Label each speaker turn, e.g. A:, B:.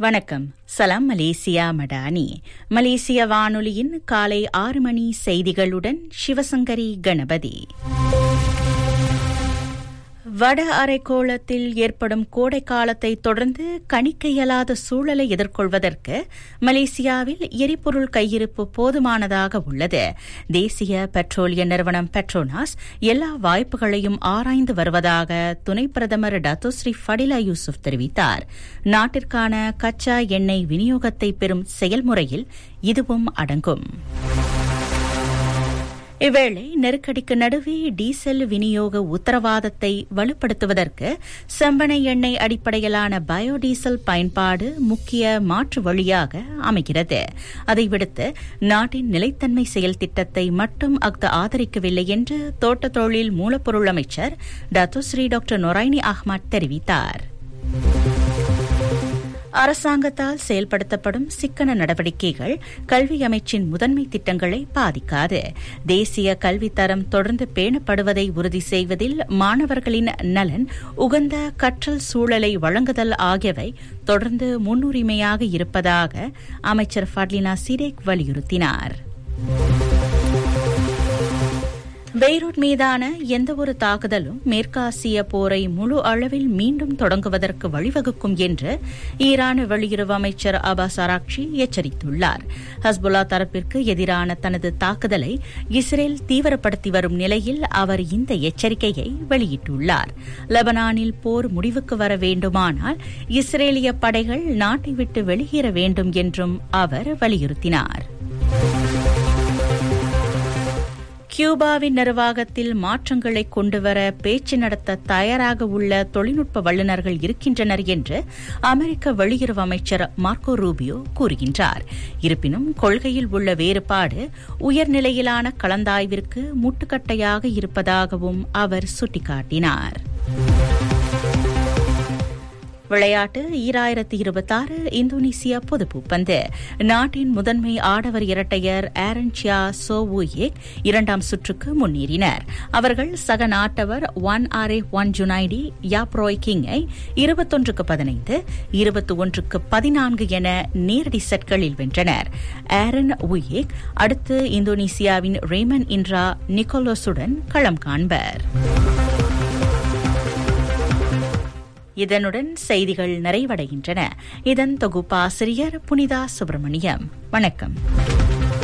A: வணக்கம் சலாம் மலேசியா மடானி மலேசிய வானொலியின் காலை ஆறு மணி செய்திகளுடன் சிவசங்கரி கணபதி வட அரைக்கோளத்தில் ஏற்படும் கோடை காலத்தை தொடர்ந்து கணிக்க இயலாத சூழலை எதிர்கொள்வதற்கு மலேசியாவில் எரிபொருள் கையிருப்பு போதுமானதாக உள்ளது தேசிய பெட்ரோலிய நிறுவனம் பெட்ரோனாஸ் எல்லா வாய்ப்புகளையும் ஆராய்ந்து வருவதாக துணை பிரதமர் டத்தோஸ்ரீ ஃபடிலா யூசுப் தெரிவித்தார் நாட்டிற்கான கச்சா எண்ணெய் விநியோகத்தை பெறும் செயல்முறையில் இதுவும் அடங்கும் இவ்வேளை நெருக்கடிக்கு நடுவே டீசல் விநியோக உத்தரவாதத்தை வலுப்படுத்துவதற்கு செம்பனை எண்ணெய் அடிப்படையிலான பயோடீசல் பயன்பாடு முக்கிய மாற்று வழியாக அமைகிறது அதை விடுத்து நாட்டின் நிலைத்தன்மை செயல் திட்டத்தை மட்டும் அஃது ஆதரிக்கவில்லை என்று தோட்ட தொழில் மூலப்பொருள் அமைச்சர் டத்துஸ்ரீ டாக்டர் நொரைனி அஹ்மத் தெரிவித்தார் அரசாங்கத்தால் செயல்படுத்தப்படும் சிக்கன நடவடிக்கைகள் கல்வி அமைச்சின் முதன்மை திட்டங்களை பாதிக்காது தேசிய கல்வித்தரம் தொடர்ந்து பேணப்படுவதை உறுதி செய்வதில் மாணவர்களின் நலன் உகந்த கற்றல் சூழலை வழங்குதல் ஆகியவை தொடர்ந்து முன்னுரிமையாக இருப்பதாக அமைச்சர் ஃபட்லினா சிரேக் வலியுறுத்தினார் பெய்ரூட் மீதான எந்தவொரு தாக்குதலும் மேற்காசிய போரை முழு அளவில் மீண்டும் தொடங்குவதற்கு வழிவகுக்கும் என்று ஈரான் வெளியுறவு அமைச்சர் அபாஸ் அராக்ஷி எச்சரித்துள்ளார் ஹஸ்புல்லா தரப்பிற்கு எதிரான தனது தாக்குதலை இஸ்ரேல் தீவிரப்படுத்தி வரும் நிலையில் அவர் இந்த எச்சரிக்கையை வெளியிட்டுள்ளார் லெபனானில் போர் முடிவுக்கு வர வேண்டுமானால் இஸ்ரேலிய படைகள் நாட்டை விட்டு வெளியேற வேண்டும் என்றும் அவர் வலியுறுத்தினார் கியூபாவின் நிர்வாகத்தில் மாற்றங்களை கொண்டுவர பேச்சு நடத்த தயாராக உள்ள தொழில்நுட்ப வல்லுநர்கள் இருக்கின்றனர் என்று அமெரிக்க வெளியுறவு அமைச்சர் மார்க்கோ ரூபியோ கூறுகின்றார் இருப்பினும் கொள்கையில் உள்ள வேறுபாடு உயர்நிலையிலான கலந்தாய்விற்கு முட்டுக்கட்டையாக இருப்பதாகவும் அவர் சுட்டிக்காட்டினார் விளையாட்டு ஈராயிரத்தி இருபத்தாறு இந்தோனேசியா பொதுப்பூப்பந்து நாட்டின் முதன்மை ஆடவர் இரட்டையர் ஆரன் சியா சோவுயேக் இரண்டாம் சுற்றுக்கு முன்னேறினர் அவர்கள் சக நாட்டவர் ஒன் ஆர் ஏ ஒன் ஜுனைடி யாப்ரோய் கிங்கை இருபத்தொன்றுக்கு பதினைந்து இருபத்தி ஒன்றுக்கு பதினான்கு என நேரடி செட்களில் வென்றனர் ஆரன் உயேக் அடுத்து இந்தோனேசியாவின் ரேமன் இன்ரா நிக்கோலோஸுடன் களம் காண்பர் இதனுடன் செய்திகள் நிறைவடைகின்றன இதன் தொகுப்பாசிரியர் புனிதா சுப்பிரமணியம் வணக்கம்